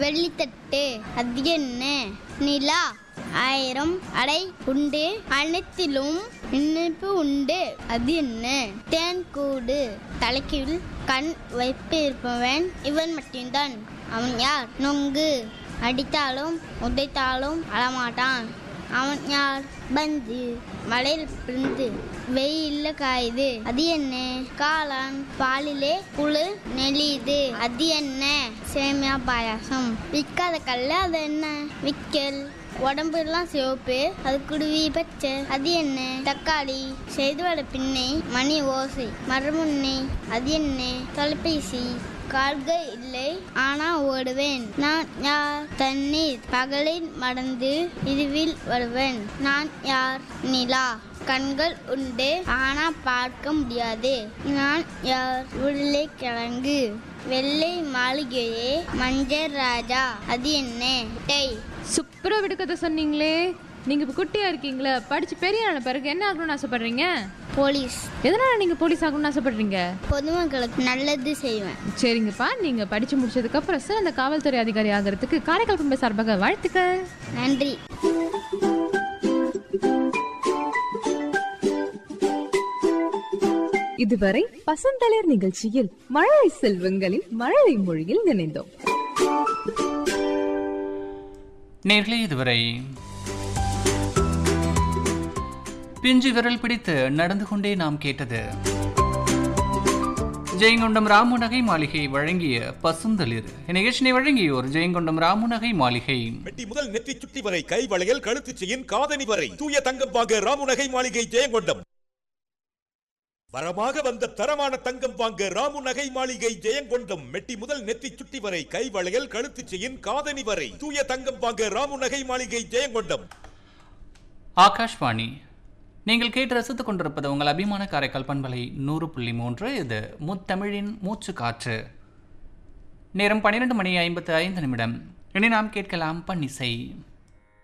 வெள்ளித்தட்டு அது என்ன நிலா ஆயிரம் அடை உண்டு அனைத்திலும் இனிப்பு உண்டு அது என்ன தேன் கூடு தலைக்கீழ் கண் வைப்பிருப்பவன் இவன் மட்டும்தான் அவன் யார் நொங்கு அடித்தாலும் உதைத்தாலும் அழமாட்டான் அவன் யார் பந்து மலையில் பிறந்து வெயில்ல காயுது அது என்ன காளான் பாலிலே புழு நெளியுது அது என்ன சேமியா பாயாசம் விற்காத கல்ல அது என்ன விக்கல் உடம்பு எல்லாம் சிவப்பு அது குடுவி பச்சை அது என்ன தக்காளி செய்து வர பின்னை மணி ஓசை மரமுன்னை அது என்ன தொலைபேசி கால்கள் இல்லை ஆனா ஓடுவேன் நான் யார் தண்ணீர் பகலில் மடந்து இருவில் வருவேன் நான் யார் நிலா கண்கள் உண்டு ஆனா பார்க்க முடியாது நான் யார் உருளைக்கிழங்கு வெள்ளை மாளிகையே மஞ்சள் ராஜா அது என்ன டை சூப்பரா விடுக்கதை சொன்னீங்களே நீங்க இப்ப குட்டியா இருக்கீங்களா படிச்சு பெரிய ஆன பிறகு என்ன ஆகணும்னு ஆசைப்படுறீங்க போலீஸ் எதனால நீங்க போலீஸ் ஆகணும்னு ஆசைப்படுறீங்க பொதுமக்களுக்கு நல்லது செய்வேன் சரிங்கப்பா நீங்க படிச்சு முடிச்சதுக்கு அப்புறம் சிறந்த காவல்துறை அதிகாரி ஆகிறதுக்கு காரைக்கால் பம்பை சார்பாக வாழ்த்துக்கள் நன்றி இதுவரை பசந்தளிர் நிகழ்ச்சியில் மழலை செல்வங்களின் மழலை மொழியில் நினைந்தோம் நேர்களே இதுவரை பிஞ்சு விரல் பிடித்து நடந்து கொண்டே நாம் கேட்டது ஜெயங்கொண்டம் ராமுநகை மாளிகை வழங்கிய பசுந்தளிர் இந்நிகழ்ச்சியை வழங்கியோர் ஜெயங்கொண்டம் ராமுநகை மாளிகை மெட்டி முதல் நெற்றி சுட்டி வரை கை வளையல் கழுத்து செயின் காதணி வரை தூய தங்கம் வாங்க ராமுநகை மாளிகை ஜெயங்கொண்டம் வரமாக வந்த தரமான தங்கம் வாங்க ராமு நகை மாளிகை ஜெயங்கொண்டம் மெட்டி முதல் நெத்தி சுட்டி வரை கை வளையல் கழுத்து செயின் காதணி வரை தூய தங்கம் வாங்க ராமு நகை மாளிகை ஜெயங்கொண்டம் ஆகாஷ்வாணி நீங்கள் கேட்டு ரசித்துக் கொண்டிருப்பது உங்கள் அபிமான காரைக்கால் பண்பலை நூறு புள்ளி மூன்று இது முத்தமிழின் மூச்சு காற்று நேரம் பன்னிரண்டு மணி ஐம்பத்து ஐந்து நிமிடம் இனி நாம் கேட்கலாம் பன்னிசை